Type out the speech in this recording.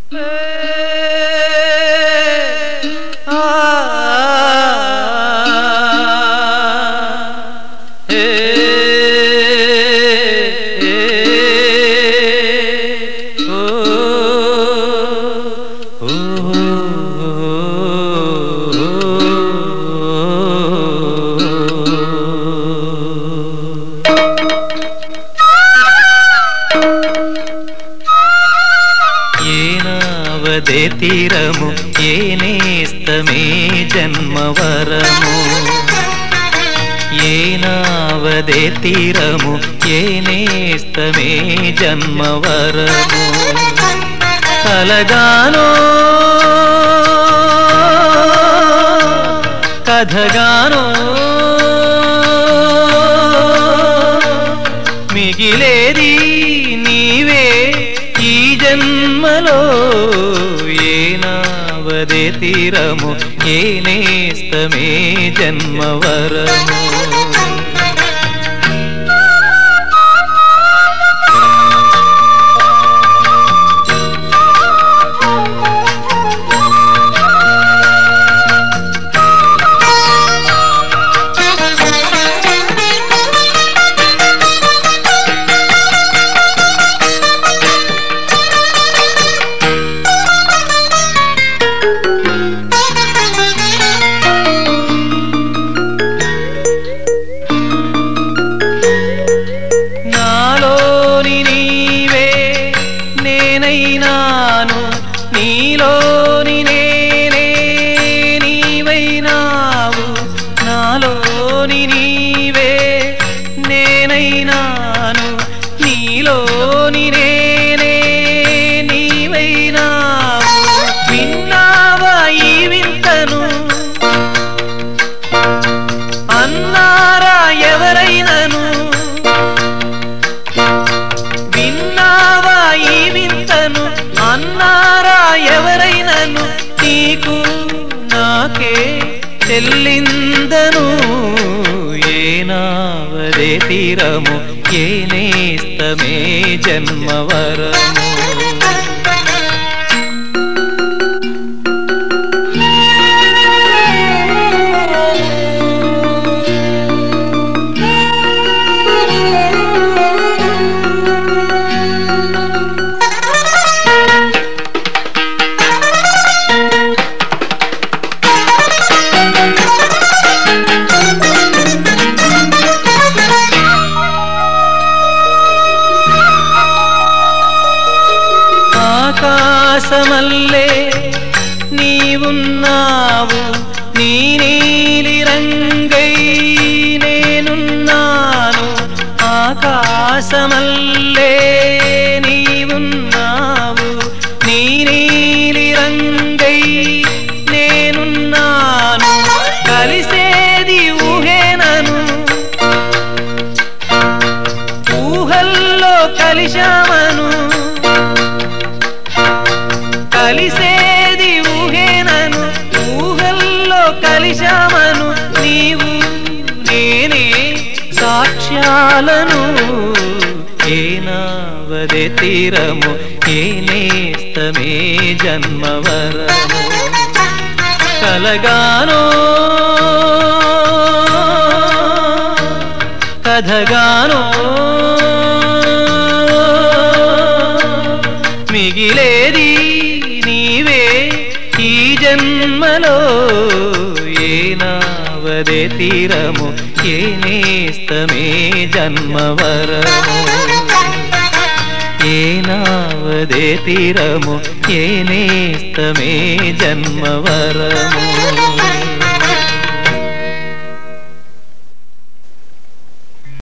ఏనావదే తీరము ఏనేస్తమే జన్మవరము ఏనావదే తీరము ఏనేస్తమే జన్మవరము కలగానో కథగానో మిగిలేది నీవే ఈ జన్మలో ఏనావదే తీరము ఏనేస్తమే జన్మవరము నాలోని నీవే నేనైనాను నీలోని నేనే నీవైనావు నాలోని నీవే నేనైనాను నీలోని నేనే నీవైనావు విన్నావా ఈ వింతను అన్నారా ఎవరైనను విన్నావా ఈ వింతను అన్నారా ఎవరైనను నీకు నాకే చెల్లిందను ఏనావదే తీరము ఏనేస్తమే జన్మవరము ఆకాశమల్లే నీవున్నావు నీ నీలి రంగై నేనున్నాను ఆకాశమల్లే నీవున్నావు నీ నీలి రంగై నేనున్నాను కలిసేది ఊహేనను ఊహల్లో కలిశామను కలిసేది ఊహేనను ఊహల్లో కలిశామను నీవు నేనే సాక్ష్యాలను ఏనావదే తీరము ఏనేస్తమే జన్మవరము కలగానో కథగానో మిగిలేది నీవే ఈ జన్మలో ఏనావదే తీరము ఏనేస్తమే జన్మవరము ఏనావదే తీరము ఏనేస్తమే జన్మవరము